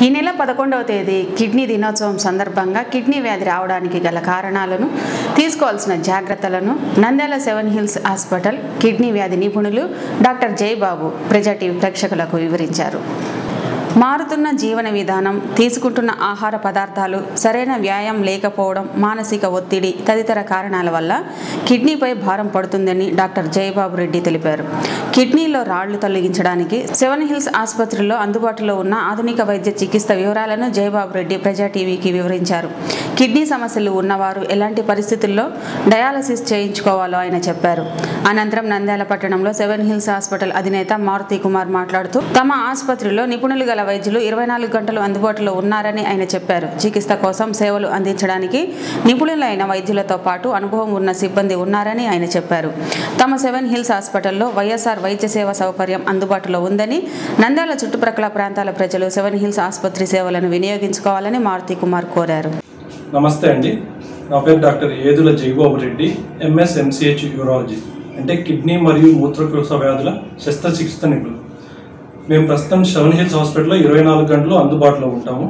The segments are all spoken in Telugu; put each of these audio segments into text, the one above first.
ఈ నెల పదకొండవ తేదీ కిడ్నీ దినోత్సవం సందర్భంగా కిడ్నీ వ్యాధి రావడానికి గల కారణాలను తీసుకోవాల్సిన జాగ్రత్తలను Nandyal seven hills hospital kidney వ్యాధి నిపుణులు డాక్టర్ జయబాబు ప్రజా టీవీ ప్రేక్షకులకు వివరించారు మారుతున్న జీవన విధానం తీసుకుంటున్న ఆహార పదార్థాలు సరైన వ్యాయామం లేకపోవడం మానసిక ఒత్తిడి తదితర కారణాల వల్ల కిడ్నీపై భారం పడుతుందని డాక్టర్ జయబాబు రెడ్డి తెలిపారు కిడ్నీలో రాళ్లు తొలగించడానికి సెవెన్ హిల్స్ ఆసుపత్రిలో అందుబాటులో ఉన్న ఆధునిక వైద్య చికిత్స వివరాలను జయబాబు రెడ్డి ప్రజా టీవీకి వివరించారు కిడ్నీ సమస్యలు ఉన్నవారు ఎలాంటి పరిస్థితుల్లో డయాలసిస్ చేయించుకోవాలో ఆయన చెప్పారు అనంతరం నంద్యాల పట్టణంలో సెవెన్ హిల్స్ హాస్పిటల్ అధినేత మారుతి కుమార్ మాట్లాడుతూ తమ ఆసుపత్రిలో నిపుణులు గల వైద్యులు ఇరవై నాలుగు గంటలు అందుబాటులో ఉన్నారని ఆయన చెప్పారు చికిత్స కోసం సేవలు అందించడానికి నిపుణులైన వైద్యులతో పాటు అనుభవం ఉన్న సిబ్బంది ఉన్నారని ఆయన చెప్పారు తమ సెవెన్ హిల్స్ హాస్పిటల్లో వైఎస్ఆర్ వైద్య సేవ సౌకర్యం అందుబాటులో ఉందని నంద్యాల చుట్టుప్రక్కల ప్రాంతాల ప్రజలు సెవెన్ హిల్స్ ఆసుపత్రి సేవలను వినియోగించుకోవాలని మారుతి కుమార్ కోరారు నమస్తే అండి నా పేరు doctor Edula Jayababu Reddy MS MCH urology అంటే కిడ్నీ మరియు మూత్రకోశ వ్యాధుల శస్త్రచికిత్స నిపుణులు మేము ప్రస్తుతం సెవెన్ హిల్స్ హాస్పిటల్లో ఇరవై నాలుగు గంటలు అందుబాటులో ఉంటాము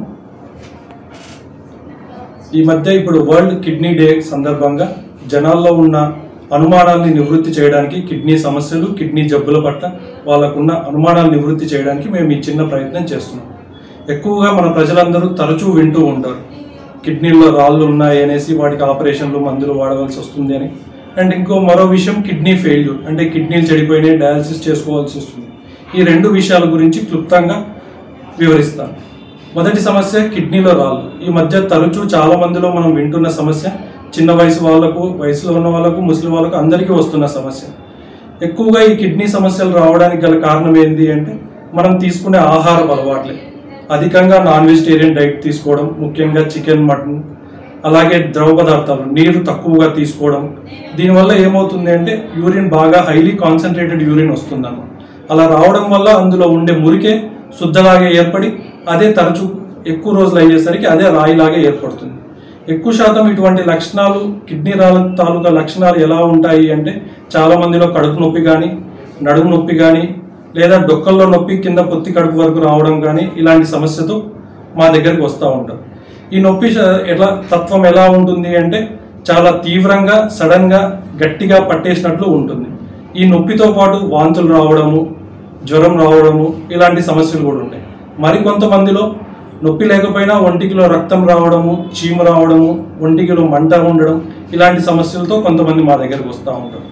ఈ మధ్య ఇప్పుడు వరల్డ్ కిడ్నీ డే సందర్భంగా జనాల్లో ఉన్న అనుమానాల్ని నివృత్తి చేయడానికి కిడ్నీ సమస్యలు కిడ్నీ జబ్బుల పట్ల వాళ్ళకున్న అనుమానాలు నివృత్తి చేయడానికి మేము ఈ చిన్న ప్రయత్నం చేస్తున్నాం ఎక్కువగా మన ప్రజలందరూ తరచూ వింటూ ఉంటారు కిడ్నీలో రాళ్ళు ఉన్నాయి అనేసి వాటికి ఆపరేషన్లు మందులు వాడవలసి వస్తుంది అని అండ్ ఇంకో మరో విషయం కిడ్నీ ఫెయిల్యూర్ అంటే కిడ్నీలు చెడిపోయినాయి డయాలసిస్ చేసుకోవాల్సి వస్తుంది ఈ రెండు విషయాల గురించి క్లుప్తంగా వివరిస్తాను మొదటి సమస్య కిడ్నీలో రాళ్ళు ఈ మధ్య తరచూ చాలా మందిలో మనం వింటున్న సమస్య చిన్న వయసు వాళ్ళకు వయసులో ఉన్న వాళ్ళకు ముసలి వాళ్ళకు అందరికీ వస్తున్న సమస్య ఎక్కువగా ఈ కిడ్నీ సమస్యలు రావడానికి గల కారణం ఏంటి అంటే మనం తీసుకునే ఆహార అలవాట్లే అధికంగా నాన్ వెజిటేరియన్ డైట్ తీసుకోవడం ముఖ్యంగా చికెన్ మటన్ అలాగే ద్రవ పదార్థాలు నీరు తక్కువగా తీసుకోవడం దీనివల్ల ఏమవుతుంది అంటే యూరిన్ బాగా హైలీ కాన్సన్ట్రేటెడ్ యూరిన్ వస్తుందన్నమాట అలా రావడం వల్ల అందులో ఉండే మురికే శుద్ధలాగా ఏర్పడి అదే తరచూ ఎక్కువ రోజులు అయ్యేసరికి అదే రాయిలాగా ఏర్పడుతుంది ఎక్కువ శాతం ఇటువంటి లక్షణాలు కిడ్నీ రాళ్ళ తాలూకా లక్షణాలు ఎలా ఉంటాయి అంటే చాలా మందిలో కడుపు నొప్పి కానీ నడుము నొప్పి కానీ లేదా డొక్కల్లో నొప్పి కింద పొత్తి కడుపు వరకు రావడం కానీ ఇలాంటి సమస్యతో మా దగ్గరికి వస్తూ ఉంటారు ఈ నొప్పి శ- ఎలా తత్వం ఎలా ఉంటుంది అంటే చాలా తీవ్రంగా సడన్గా గట్టిగా పట్టేసినట్లు ఉంటుంది ఈ నొప్పితో పాటు వాంతులు రావడము జ్వరం రావడము ఇలాంటి సమస్యలు కూడా ఉంటాయి మరికొంతమందిలో నొప్పి లేకపోయినా ఒంటికిలో రక్తం రావడము చీము రావడము ఒంటికిలో మంట ఉండడం ఇలాంటి సమస్యలతో కొంతమంది మా దగ్గరకు వస్తూ ఉంటారు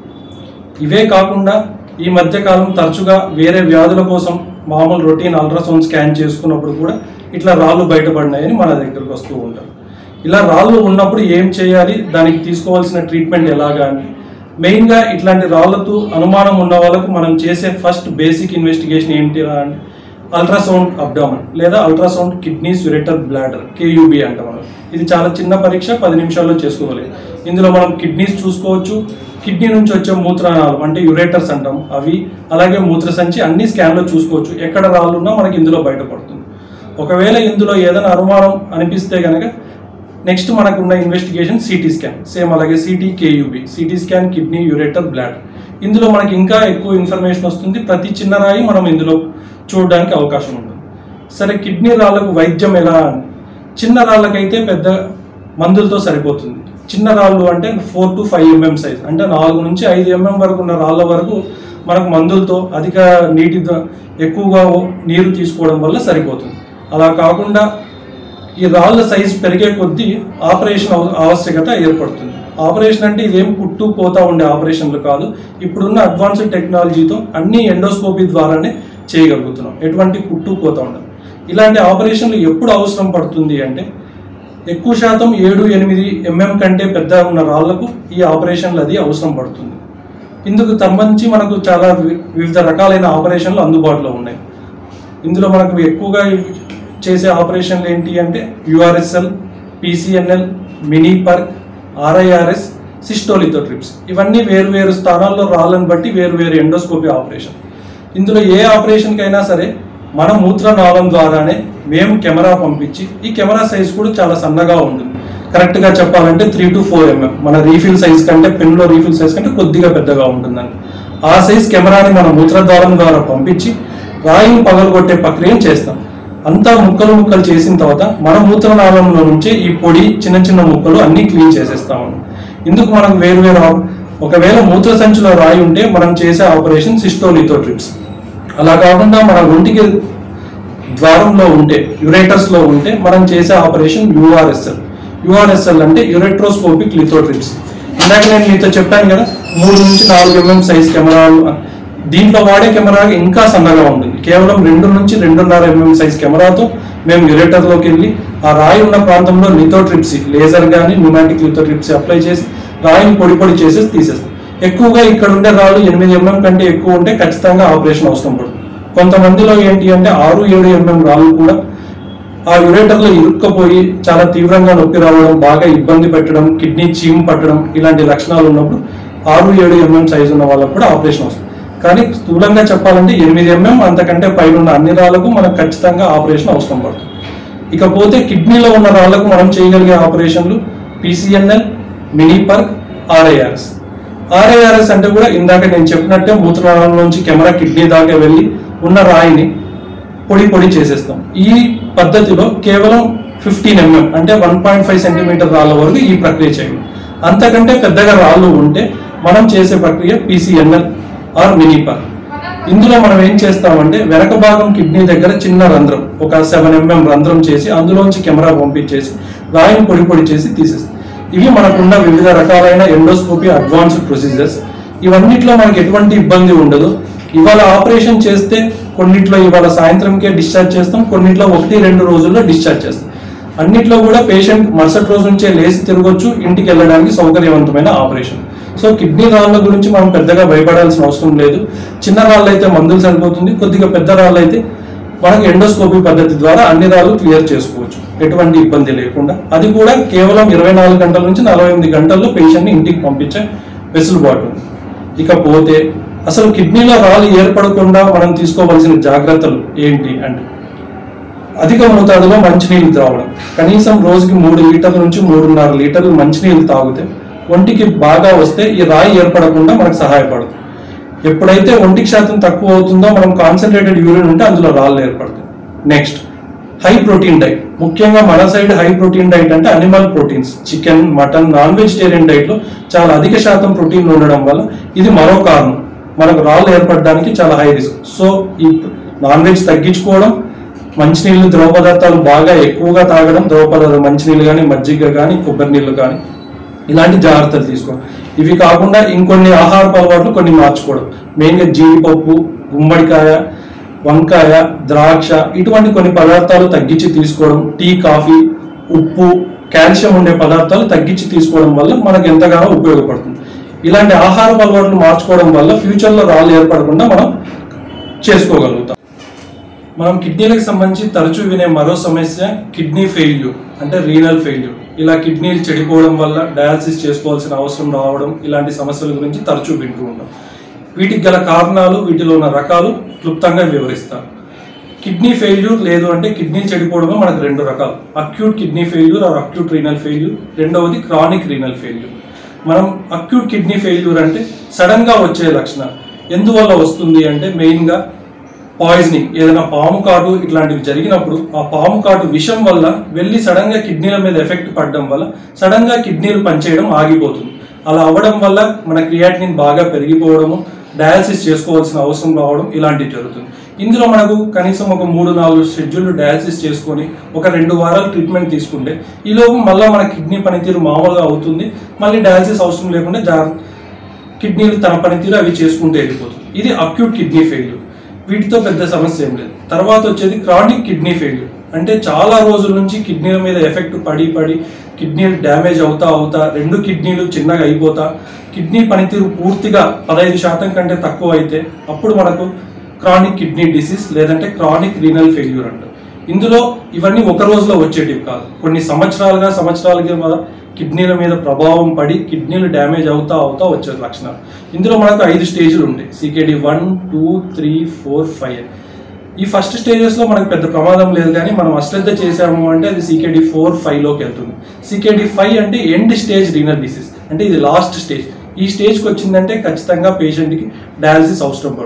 ఇవే కాకుండా ఈ మధ్య కాలం తరచుగా వేరే వ్యాధుల కోసం మామూలు రొటీన్ అల్ట్రాసౌండ్ స్కాన్ చేసుకున్నప్పుడు కూడా ఇట్లా రాళ్ళు బయటపడినాయని మన దగ్గరకు వస్తూ ఉంటారు ఇలా రాళ్ళు ఉన్నప్పుడు ఏం చేయాలి దానికి తీసుకోవాల్సిన ట్రీట్మెంట్ ఎలాగా అని మెయిన్గా ఇట్లాంటి రాళ్ళతో అనుమానం ఉన్న వాళ్ళకు మనం చేసే ఫస్ట్ బేసిక్ ఇన్వెస్టిగేషన్ ఏంటి అంటే అల్ట్రాసౌండ్ అబ్డామన్ లేదా ultrasound kidney ureter bladder KUB అంటాం మనం ఇది చాలా చిన్న పరీక్ష పది నిమిషాల్లో చేసుకోవాలి ఇందులో మనం కిడ్నీస్ చూసుకోవచ్చు కిడ్నీ నుంచి వచ్చే మూత్రనాళం అంటే యురేటర్స్ అంటాం అవి అలాగే మూత్రసంచి అన్ని స్కాన్లో చూసుకోవచ్చు ఎక్కడ రాళ్ళు ఉన్నా మనకి ఇందులో బయటపడుతుంది ఒకవేళ ఇందులో ఏదైనా అనుమానం అనిపిస్తే కనుక నెక్స్ట్ మనకున్న ఇన్వెస్టిగేషన్ సిటీ స్కాన్ సేమ్ అలాగే CT KUB CT scan kidney ureter bladder ఇందులో మనకి ఇంకా ఎక్కువ ఇన్ఫర్మేషన్ వస్తుంది ప్రతి చిన్న రాయి మనం ఇందులో చూడడానికి అవకాశం ఉంటుంది సరే కిడ్నీ రాళ్ళకు వైద్యం ఎలా అని చిన్న రాళ్ళకైతే పెద్ద మందులతో సరిపోతుంది చిన్న రాళ్ళు అంటే four to five MM size అంటే నాలుగు నుంచి ఐదు ఎంఎం వరకు ఉన్న రాళ్ళ వరకు మనకు మందులతో అధిక నీటి ద- ఎక్కువగా నీరు తీసుకోవడం వల్ల సరిపోతుంది అలా కాకుండా ఈ రాళ్ళ సైజ్ పెరిగే కొద్దీ ఆపరేషన్ అవ- ఆవశ్యకత ఏర్పడుతుంది ఆపరేషన్ అంటే ఇదేం పుట్టు పోతా ఉండే ఆపరేషన్లు కాదు ఇప్పుడున్న అడ్వాన్స్డ్ టెక్నాలజీతో అన్ని ఎండోస్కోపీ ద్వారానే చేయగలుగుతున్నాం ఎటువంటి కుట్టు పోతా ఉండదు ఇలాంటి ఆపరేషన్లు ఎప్పుడు అవసరం పడుతుంది అంటే ఎక్కువ శాతం ఏడు ఎనిమిది ఎంఎం కంటే పెద్ద ఉన్న రాళ్లకు ఈ ఆపరేషన్లు అది అవసరం పడుతుంది ఇందుకు సంబంధించి మనకు చాలా వి- వివిధ రకాలైన ఆపరేషన్లు అందుబాటులో ఉన్నాయి ఇందులో మనకు ఎక్కువగా చేసే ఆపరేషన్లు ఏంటి అంటే URSL PCNL mini perc RIRS cystolithotripsy ఇవన్నీ వేరు వేరు స్థానాల్లో రాళ్ళని బట్టి వేరు వేరు ఎండోస్కోపీ ఆపరేషన్ ఇందులో ఏ ఆపరేషన్కి అయినా సరే మన మూత్రనాళం ద్వారానే మేము కెమెరా పంపించి ఈ కెమెరా సైజ్ కూడా చాలా సన్నగా ఉంటుంది కరెక్ట్గా చెప్పాలంటే త్రీ టు ఫోర్ ఎంఎం మన రీఫిల్ సైజ్ కంటే పెన్లో రీఫిల్ సైజ్ కంటే కొద్దిగా పెద్దగా ఉంటుందండి ఆ సైజ్ కెమెరాని మన మూత్రద్వారం ద్వారా పంపించి రాయిని పగలగొట్టే ప్రక్రియను చేస్తాం అంతా ముక్కలు ముక్కలు చేసిన తర్వాత మన మూత్రనాళంలో నుంచే ఈ పొడి చిన్న చిన్న ముక్కలు అన్ని క్లీన్ చేసేస్తాము ఇందుకు మనం వేరు వేరు ఆప్- ఒకవేళ మూత్ర సంచిలో రాయి ఉంటే మనం చేసే ఆపరేషన్ సిస్టోలితో ట్రిప్స్ అలా కాకుండా మన ఒంటికి ద్వారంలో ఉంటే యురేటర్స్ లో ఉంటే మనం చేసే ఆపరేషన్ యూఆర్ఎస్ఎల్ యూఆర్ఎస్ఎల్ అంటే యురెట్రోస్కోపిక్ లిథోట్రిప్స్ ఇందాక నేను మీతో చెప్పాను కదా మూడు నుంచి నాలుగు ఎంఎం సైజ్ కెమెరాలు దీంట్లో వాడే కెమెరా ఇంకా సన్నగా ఉంటుంది కేవలం రెండు నుంచి రెండున్నర ఎంఎం సైజ్ కెమెరాతో మేము యురేటర్లోకి వెళ్ళి ఆ రాయి ఉన్న ప్రాంతంలో లిథోట్రిప్సీ లేజర్ కానీ న్యూమాటిక్ లిథోట్రిప్సీ అప్లై చేసి రాయిని పొడి పొడి చేసేసి తీసేస్తాం ఎక్కువగా ఇక్కడ ఉండే రాళ్ళు ఎనిమిది ఎంఎం కంటే ఎక్కువ ఉంటే ఖచ్చితంగా ఆపరేషన్ అవసరం పడుతుంది కొంతమందిలో ఏంటి అంటే ఆరు ఏడు ఎంఎం రాళ్ళు కూడా ఆ యురేటర్లో ఇరుక్కపోయి చాలా తీవ్రంగా నొప్పి రావడం బాగా ఇబ్బంది పెట్టడం కిడ్నీ చీమ్ పట్టడం ఇలాంటి లక్షణాలు ఉన్నప్పుడు ఆరు ఏడు ఎంఎం సైజు ఉన్న వాళ్ళకు కూడా ఆపరేషన్ అవసరం కానీ స్థూలంగా చెప్పాలంటే ఎనిమిది ఎంఎం అంతకంటే పైన ఉన్న అన్ని రాళ్ళకు మనకు ఖచ్చితంగా ఆపరేషన్ అవసరం పడుతుంది ఇకపోతే కిడ్నీలో ఉన్న రాళ్లకు మనం చేయగలిగే ఆపరేషన్లు PCNL mini perc RIRS RIRS అంటే కూడా ఇందాక నేను చెప్పినట్టే మూత్రనాళం నుంచి కెమెరా కిడ్నీ దాకా వెళ్ళి ఉన్న రాయిని పొడి పొడి చేసేస్తాం ఈ పద్ధతిలో కేవలం ఫిఫ్టీన్ ఎంఎం అంటే వన్ పాయింట్ ఫైవ్ సెంటీమీటర్ రాళ్ళ వరకు ఈ ప్రక్రియ చేయాలి అంతకంటే పెద్దగా రాళ్ళు ఉంటే మనం చేసే ప్రక్రియ పీసీఎన్ఎల్ ఆర్ మినీపర్ ఇందులో మనం ఏం చేస్తామంటే వెనక భాగం కిడ్నీ దగ్గర చిన్న రంధ్రం ఒక సెవెన్ ఎంఎం రంధ్రం చేసి అందులోంచి కెమెరా పంపించేసి రాయిని పొడి పొడి చేసి తీసేస్తాం ఇవి మనకున్న వివిధ రకాలైన ఎండోస్కోపీ అడ్వాన్స్డ్ ప్రొసీజర్స్ ఇవన్నిట్లో మనకి ఎటువంటి ఇబ్బంది ఉండదు ఇవాళ ఆపరేషన్ చేస్తే కొన్నిట్లో ఇవాళ సాయంత్రంకే డిశ్చార్జ్ చేస్తాం కొన్నిట్లో ఒకటి రెండు రోజుల్లో డిశ్చార్జ్ చేస్తాం అన్నిట్లో కూడా పేషెంట్ మరుసటి రోజు నుంచే లేచి తిరగొచ్చు ఇంటికి వెళ్ళడానికి సౌకర్యవంతమైన ఆపరేషన్ సో కిడ్నీ రాళ్ళ గురించి మనం పెద్దగా భయపడాల్సిన అవసరం లేదు చిన్న రాళ్ళు అయితే మందులు సరిపోతుంది కొద్దిగా పెద్ద రాళ్ళు అయితే మనకు ఎండోస్కోపీ పద్ధతి ద్వారా అన్ని రాళ్ళు క్లియర్ చేసుకోవచ్చు ఎటువంటి ఇబ్బంది లేకుండా అది కూడా కేవలం ఇరవై నాలుగు గంటల నుంచి నలభై ఎనిమిది గంటల్లో పేషెంట్ని ఇంటికి పంపించే వెసులుబాటు ఉంది ఇకపోతే అసలు కిడ్నీలో రాళ్ళు ఏర్పడకుండా మనం తీసుకోవాల్సిన జాగ్రత్తలు ఏంటి అంటే అధిక మోతాదులో మంచినీళ్ళు త్రాగడం కనీసం రోజుకి మూడు లీటర్ల నుంచి మూడున్నర లీటర్లు మంచినీళ్ళు తాగితే ఒంటికి బాగా వస్తే ఈ రాయి ఏర్పడకుండా మనకు సహాయపడుతుంది ఎప్పుడైతే ఒంటికి శాతం తక్కువ అవుతుందో మనం కాన్సన్ట్రేటెడ్ యూరిన్ ఉంటే అందులో రాళ్ళు ఏర్పడతాయి నెక్స్ట్ హై ప్రోటీన్ డైట్ ముఖ్యంగా మన సైడ్ హై ప్రోటీన్ డైట్ అంటే animal proteins chicken mutton non vegetarian డైట్లో చాలా అధిక శాతం ప్రోటీన్ ఉండడం వల్ల ఇది మరో కారణం మనకు రాళ్ళు ఏర్పడడానికి చాలా హై రిస్క్ సో ఈ నాన్ వెజ్ తగ్గించుకోవడం మంచినీళ్ళు ద్రవ పదార్థాలు బాగా ఎక్కువగా తాగడం ద్రవ పదార్థాలు మంచినీళ్ళు కానీ మజ్జిగ కానీ కొబ్బరి నీళ్ళు కానీ ఇలాంటి జాగ్రత్తలు తీసుకోవడం ఇవి కాకుండా ఇంకొన్ని ఆహారపు అలవాట్లు కొన్ని మార్చుకోవడం మెయిన్గా జీడిపప్పు గుమ్మడికాయ వంకాయ ద్రాక్ష ఇటువంటి కొన్ని పదార్థాలు తగ్గించి తీసుకోవడం టీ కాఫీ ఉప్పు కాల్షియం ఉండే పదార్థాలు తగ్గించి తీసుకోవడం వల్ల మనకు ఎంతగానో ఉపయోగపడుతుంది ఇలాంటి ఆహారపు అలవాట్లు మార్చుకోవడం వల్ల ఫ్యూచర్లో రాళ్ళు ఏర్పడకుండా మనం చేసుకోగలుగుతాం మనం కిడ్నీలకు సంబంధించి తరచూ వినే మరో సమస్య కిడ్నీ ఫెయిల్యూర్ అంటే రీనల్ ఫెయిల్యూర్ ఇలా కిడ్నీలు చెడిపోవడం వల్ల డయాలసిస్ చేసుకోవాల్సిన అవసరం రావడం ఇలాంటి సమస్యల గురించి తరచూ వింటూ ఉంటాం వీటికి గల కారణాలు వీటిలో ఉన్న రకాలు క్లుప్తంగా వివరిస్తాను కిడ్నీ ఫెయిల్యూర్ లేదు అంటే కిడ్నీ చెడిపోవడంలో మనకు రెండు రకాలు acute kidney failure or acute renal failure రెండవది క్రానిక్ రీనల్ ఫెయిల్యూర్ మనం అక్యూట్ కిడ్నీ ఫెయిల్యూర్ అంటే సడన్గా వచ్చే లక్షణాలు ఎందువల్ల వస్తుంది అంటే మెయిన్గా పాయిజనింగ్ ఏదైనా పాము కాటు ఇట్లాంటివి జరిగినప్పుడు ఆ పాము కాటు విషం వల్ల వెళ్ళి సడన్ గా కిడ్నీల మీద ఎఫెక్ట్ పడడం వల్ల సడన్ గా కిడ్నీలు పనిచేయడం ఆగిపోతుంది అలా అవ్వడం వల్ల మన క్రియాటినిన్ బాగా పెరిగిపోవడము డయాలసిస్ చేసుకోవాల్సిన అవసరం రావడం ఇలాంటివి జరుగుతుంది ఇందులో మనకు కనీసం ఒక మూడు నాలుగు షెడ్యూల్ డయాలసిస్ చేసుకొని ఒక రెండు వారాలు ట్రీట్మెంట్ తీసుకుంటే ఈలోపు మళ్ళీ మన కిడ్నీ పనితీరు మామూలుగా అవుతుంది మళ్ళీ డయాలసిస్ అవసరం లేకుండా జాగ్రత్త కిడ్నీలు తన పనితీరు అవి చేసుకుంటూ వెళ్ళిపోతుంది ఇది అక్యూట్ కిడ్నీ ఫెయిల్యూర్ వీటితో పెద్ద సమస్య ఏం లేదు తర్వాత వచ్చేది క్రానిక్ కిడ్నీ ఫెయిల్యూర్ అంటే చాలా రోజుల నుంచి కిడ్నీల మీద ఎఫెక్ట్ పడి పడి కిడ్నీలు డ్యామేజ్ అవుతా అవుతా రెండు కిడ్నీలు చిన్నగా అయిపోతా కిడ్నీ పనితీరు పూర్తిగా పదహైదు శాతం కంటే తక్కువ అయితే అప్పుడు మనకు క్రానిక్ కిడ్నీ డిసీజ్ లేదంటే క్రానిక్ రీనల్ ఫెయిల్యూర్ అంటారు ఇందులో ఇవన్నీ ఒక రోజులో వచ్చేటివి కాదు కొన్ని సంవత్సరాలుగా సంవత్సరాలుగా మన కిడ్నీల మీద ప్రభావం పడి కిడ్నీలు డ్యామేజ్ అవుతా అవుతా వచ్చే లక్షణాలు ఇందులో మనకు ఐదు స్టేజ్లు ఉంటాయి CKD one two three four five ఈ ఫస్ట్ స్టేజెస్లో మనకు పెద్ద ప్రమాదం లేదు కానీ మనం అశ్రద్ధ చేసాము అంటే అది సికేడి ఫోర్ ఫైవ్లోకి వెళ్తుంది సికేడి ఫైవ్ అంటే ఎండ్ స్టేజ్ రీనల్ డిసీజ్ అంటే ఇది లాస్ట్ స్టేజ్ ఈ స్టేజ్కి వచ్చిందంటే ఖచ్చితంగా పేషెంట్కి డయాలసిస్ అవసరం పడుతుంది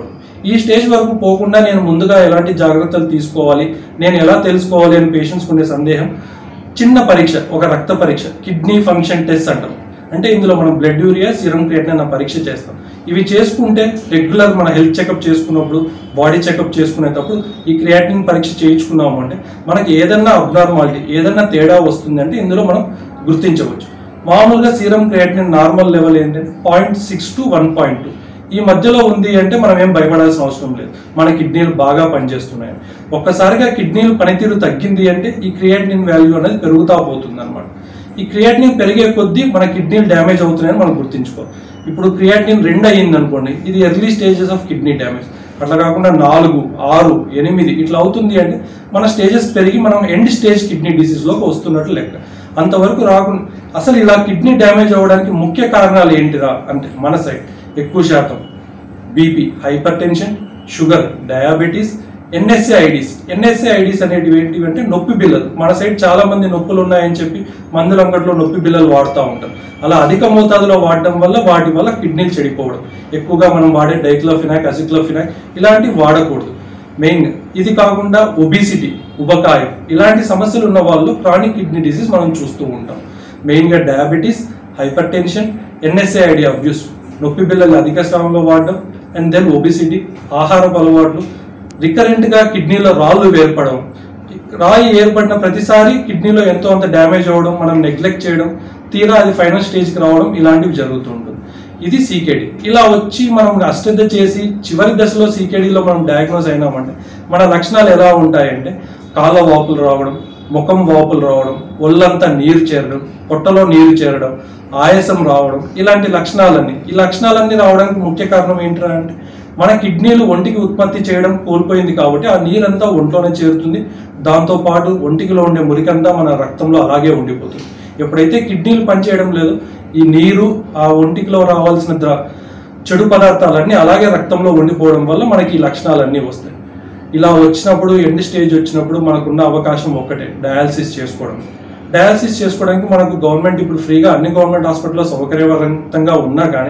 ఈ స్టేజ్ వరకు పోకుండా నేను ముందుగా ఎలాంటి జాగ్రత్తలు తీసుకోవాలి నేను ఎలా తెలుసుకోవాలి అని పేషెంట్స్కి ఉండే సందేహం చిన్న పరీక్ష ఒక రక్త పరీక్ష కిడ్నీ ఫంక్షన్ టెస్ట్ అంటాం అంటే ఇందులో మనం బ్లడ్ యూరియా సిరం క్రియేటిన్ అన్న పరీక్ష చేస్తాం ఇవి చేసుకుంటే రెగ్యులర్ మన హెల్త్ చెకప్ చేసుకున్నప్పుడు బాడీ చెకప్ చేసుకునేటప్పుడు ఈ క్రియాటిన్ పరీక్ష చేయించుకున్నాము అంటే మనకి ఏదన్నా అబ్నార్మాలిటీ ఏదన్నా తేడా వస్తుంది అంటే ఇందులో మనం గుర్తించవచ్చు మామూలుగా సీరం క్రియాటిన్ నార్మల్ లెవెల్ ఏంటంటే point six to one point two ఈ మధ్యలో ఉంది అంటే మనం ఏం భయపడాల్సిన అవసరం లేదు మన కిడ్నీలు బాగా పనిచేస్తున్నాయి ఒక్కసారిగా కిడ్నీలు పనితీరు తగ్గింది అంటే ఈ క్రియాటినిన్ వాల్యూ అనేది పెరుగుతా పోతుంది అనమాట ఈ క్రియాటినిన్ పెరిగే కొద్దీ మన కిడ్నీలు డ్యామేజ్ అవుతున్నాయని మనం గుర్తించుకోవాలి ఇప్పుడు క్రియాటినిన్ రెండు అయ్యింది అనుకోండి ఇది early stages of kidney damage అట్లా కాకుండా నాలుగు ఆరు ఎనిమిది ఇట్లా అవుతుంది అంటే మన స్టేజెస్ పెరిగి మనం ఎండ్ స్టేజ్ కిడ్నీ డిసీజ్లోకి వస్తున్నట్లు లెక్క అంతవరకు రాకుండా అసలు ఇలా కిడ్నీ డ్యామేజ్ అవ్వడానికి ముఖ్య కారణాలు ఏంటిరా అంటే మన సైడ్ ఎక్కువ శాతం BP hypertension sugar diabetes NSAIDs NSAIDs అనేటివి ఏంటివి అంటే నొప్పి బిల్లలు మన సైడ్ చాలా మంది నొప్పులు ఉన్నాయని చెప్పి మందుల అంగట్లో నొప్పి బిల్లలు వాడుతూ ఉంటారు అలా అధిక మోతాదులో వాడడం వల్ల వాటి వల్ల కిడ్నీలు చెడిపోవడం ఎక్కువగా మనం వాడే డైక్లోఫినాక్ అసిక్లోఫినాక్ ఇలాంటివి వాడకూడదు మెయిన్ ఇది కాకుండా ఒబిసిటీ ఉబకాయం ఇలాంటి సమస్యలు ఉన్న వాళ్ళు క్రానిక్ కిడ్నీ డిసీజ్ మనం చూస్తూ ఉంటాం మెయిన్గా diabetes hypertension NSAID abuse నొప్పి బిల్లలు అధిక శ్రమంలో వాడడం అండ్ దెన్ ఒబిసిటీ ఆహారపు అలవాట్లు రికరెంట్గా కిడ్నీలో రాళ్ళు ఏర్పడడం రాయి ఏర్పడిన ప్రతిసారి కిడ్నీలో ఎంతో అంత డ్యామేజ్ అవ్వడం మనం నెగ్లెక్ట్ చేయడం తీరా అది ఫైనల్ స్టేజ్కి రావడం ఇలాంటివి జరుగుతూ ఉంటుంది ఇది సీకేడి ఇలా వచ్చి మనం అశ్రద్ధ చేసి చివరి దశలో సీకేడీలో మనం డయాగ్నోస్ అయినామంటే మన లక్షణాలు ఎలా ఉంటాయంటే కాళ్ళ వాపులు రావడం ముఖం వాపులు రావడం ఒళ్ళంతా నీరు చేరడం పొట్టలో నీరు చేరడం ఆయాసం రావడం ఇలాంటి లక్షణాలన్నీ ఈ లక్షణాలన్నీ రావడానికి ముఖ్య కారణం ఏంటంటే అంటే మన కిడ్నీలు ఒంటికి ఉత్పత్తి చేయడం కోల్పోయింది కాబట్టి ఆ నీరంతా ఒంట్లోనే చేరుతుంది దాంతో పాటు ఒంటికిలో ఉండే మురికంతా మన రక్తంలో అలాగే ఉండిపోతుంది ఎప్పుడైతే కిడ్నీలు పనిచేయడం లేదు ఈ నీరు ఆ ఒంటికిలో రావాల్సిన ద్ర- చెడు పదార్థాలన్నీ అలాగే రక్తంలో ఉండిపోవడం వల్ల మనకి ఈ లక్షణాలన్నీ వస్తాయి ఇలా వచ్చినప్పుడు ఎండ్ స్టేజ్ వచ్చినప్పుడు మనకున్న అవకాశం ఒక్కటే డయాలసిస్ చేసుకోవడం డయాలసిస్ చేసుకోవడానికి మనకు గవర్నమెంట్ ఇప్పుడు ఫ్రీగా అన్ని గవర్నమెంట్ హాస్పిటల్లో సౌకర్యవంతంగా ఉన్నా కానీ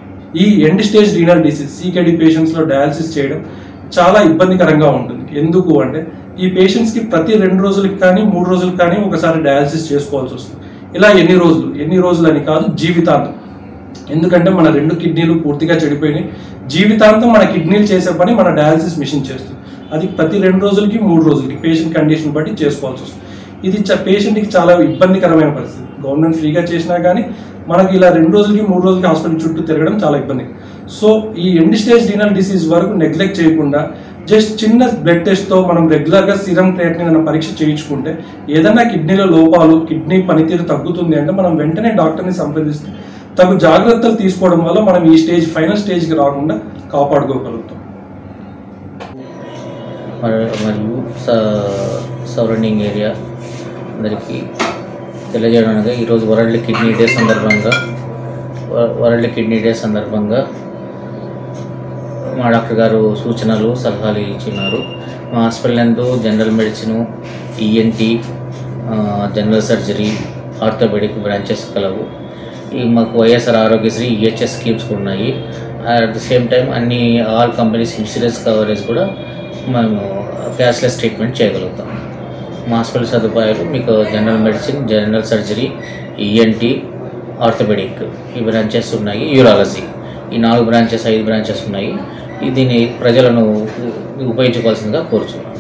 ఈ end stage renal disease CKD పేషెంట్స్లో డయాలసిస్ చేయడం చాలా ఇబ్బందికరంగా ఉంటుంది ఎందుకు అంటే ఈ పేషెంట్స్కి ప్రతి రెండు రోజులకి కానీ మూడు రోజులకి కానీ ఒకసారి డయాలసిస్ చేసుకోవాల్సి వస్తుంది ఇలా ఎన్ని రోజులు ఎన్ని రోజులు అని కాదు జీవితాంతం ఎందుకంటే మన రెండు కిడ్నీలు పూర్తిగా చెడిపోయినాయి జీవితాంతం మన కిడ్నీలు చేసే పని మన డయాలసిస్ మిషన్ చేస్తుంది అది ప్రతి రెండు రోజులకి మూడు రోజులకి పేషెంట్ కండిషన్ బట్టి చేసుకోవాల్సి వస్తుంది ఇది చ- పేషెంట్కి చాలా ఇబ్బందికరమైన పరిస్థితి గవర్నమెంట్ ఫ్రీగా చేసినా కానీ మనకి ఇలా రెండు రోజులకి మూడు రోజులకి హాస్పిటల్ చుట్టూ తిరగడం చాలా ఇబ్బంది సో ఈ ఎండ్ స్టేజ్ రీనల్ డిసీజ్ వరకు నెగ్లెక్ట్ చేయకుండా జస్ట్ చిన్న బ్లడ్ టెస్ట్తో మనం రెగ్యులర్గా సిరం క్రియాటినిన్ అన్న పరీక్ష చేయించుకుంటే ఏదైనా కిడ్నీలో లోపాలు కిడ్నీ పనితీరు తగ్గుతుంది అంటే మనం వెంటనే డాక్టర్ని సంప్రదిస్తే తగు జాగ్రత్తలు తీసుకోవడం వల్ల మనం ఈ స్టేజ్ ఫైనల్ స్టేజ్కి రాకుండా కాపాడుకోగలుగుతాం మరి- మరియు సరౌండింగ్ ఏరియా అందరికీ తెలియజేయడానికి ఈరోజు వరల్డ్ కిడ్నీ డే సందర్భంగా వ- వరల్డ్ కిడ్నీ డే సందర్భంగా మా డాక్టర్ గారు సూచనలు సలహాలు ఇచ్చినారు మా హాస్పిటల్ నందు general medicine ENT general surgery orthopaedic branches కలవు ఈ మాకు వైఎస్ఆర్ ఆరోగ్యశ్రీ ఈహెచ్ఎస్ స్కీమ్స్ కూడా ఉన్నాయి అట్ ద సేమ్ టైం అన్ని ఆల్ కంపెనీస్ ఇన్సూరెన్స్ కవరేజ్ కూడా మేము క్యాష్లెస్ ట్రీట్మెంట్ చేయగలుగుతాం మా హాస్పిటల్ సదుపాయాలు మీకు general medicine general surgery ENT orthopaedic ఈ బ్రాంచెస్ ఉన్నాయి యూరాలజీ ఈ నాలుగు బ్రాంచెస్ ఐదు బ్రాంచెస్ ఉన్నాయి ఈ దీన్ని ప్రజలను ఉపయోగించుకోవాల్సిందిగా కోరుచున్నాను